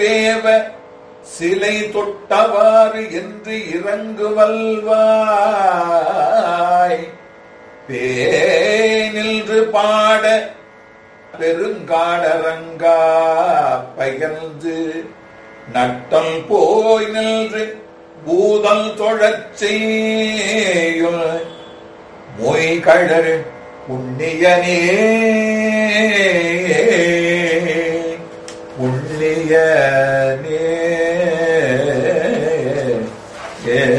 தேவ சிலை தொட்டவாறு என்று இறங்குவல்வாய் பேனின்று பாட பெருங்காடரங்கா பகர்ந்து நட்டம் போய் நின்று பூதல் தொழச் செய்யுள் மொய் கழறு புண்ணியனே